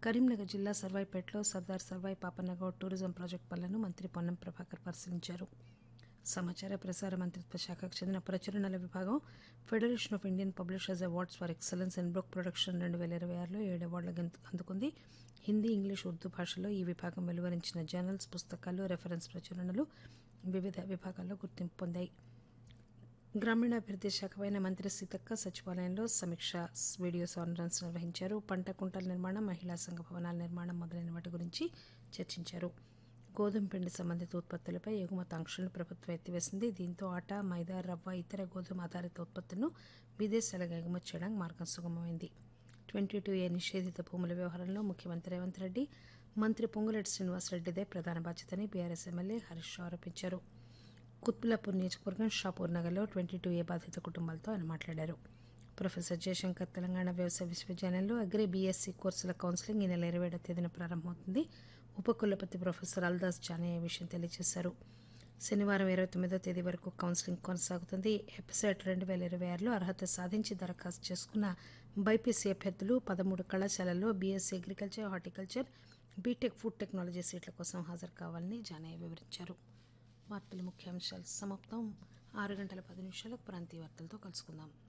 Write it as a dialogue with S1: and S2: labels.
S1: కరీంనగర్ జిల్లా సర్వాయిపేటలో Sardar Sarvai Papannagoud tourism project పనులను మంత్రి పొన్నం ప్రభాకర్ పరిశీలించారు సమాచార ప్రసార మంత్రిత్వ శాఖకు చెందిన ప్రచురణల విభాగం federation of Indian publishers awards for excellence in book production రెండు వేల ఇరవై ఆరులో ఏడు అవార్డులు గెంతు- అందుకుంది హిందీ ఇంగ్లీష్ ఉర్దూ భాషలో ఈ విభాగం వెలువరించిన జర్నల్స్ పుస్తకాలు రెఫరెన్స్ ప్రచురణలు వివిధ విభాగాల్లో గుర్తింపు పొందాయి గ్రామీణాభివృద్ధి శాఖపైన మంత్రి సీతక్క సచివాలయంలో సమీక్ష వీడియో కాన్ఫరెన్స్ నిర్వహించారు పంట కుంటల నిర్మాణం మహిళా సంఘ భవనాల నిర్మాణం మొదలైన వాటి గురించి చర్చించారు గోధుమ పిండి సంబంధిత ఉత్పత్తులపై ఎగుమతి ఆంక్షలను ప్రభుత్వం ఎత్తివేసింది దీంతో ఆటా మైదా రవ్వ ఇతర గోధుమ ఆధారిత ఉత్పత్తులను విదేశాలకు ఎగుమతి చేయడానికి మార్గం సుగమమైంది ట్వంటీ టూ ఏ నిషేధిత భూముల వ్యవహారంలో ముఖ్యమంత్రి రేవంత్ రెడ్డి మంత్రి పొంగులేటి శ్రీనివాసరెడ్డిదే ప్రధాన బాధ్యతని బీఆర్ఎస్ ఎమ్మెల్యే హరీష్ రావు ఆరోపించారు కుత్బులాపూర్ నియోజకవర్గం షాపూర్ నగర్లో ట్వంటీ టూ ఏ బాధిత కుటుంబాలతో ఆయన మాట్లాడారు ప్రొఫెసర్ జయశంకర్ తెలంగాణ వ్యవసాయ విశ్వవిద్యాలయంలో అగ్రి బీఎస్సీ కోర్సుల కౌన్సిలింగ్ ఈ నెల ఇరవై ఏడవ తేదీన ప్రారంభమవుతుంది ఉపకులపతి ప్రొఫెసర్ అల్దాస్ జానయ్య ఈ విషయం తెలియజేశారు శనివారం ఇరవై తొమ్మిదో తేదీ వరకు కౌన్సిలింగ్ కొనసాగుతుంది ఎపిసెట్ రెండు వేల ఇరవై ఆరులో అర్హత సాధించి దరఖాస్తు చేసుకున్న బైపీసీ అభ్యర్థులు పదమూడు కళాశాలల్లో BSc agriculture horticulture BTech food technology సీట్ల కోసం హాజరు కావాలని జానయ్య వివరించారు వార్తల ముఖ్యాంశాలు సమాప్తం ఆరు గంటల పది నిమిషాలకు ప్రాంతీయ వార్తలతో కలుసుకుందాం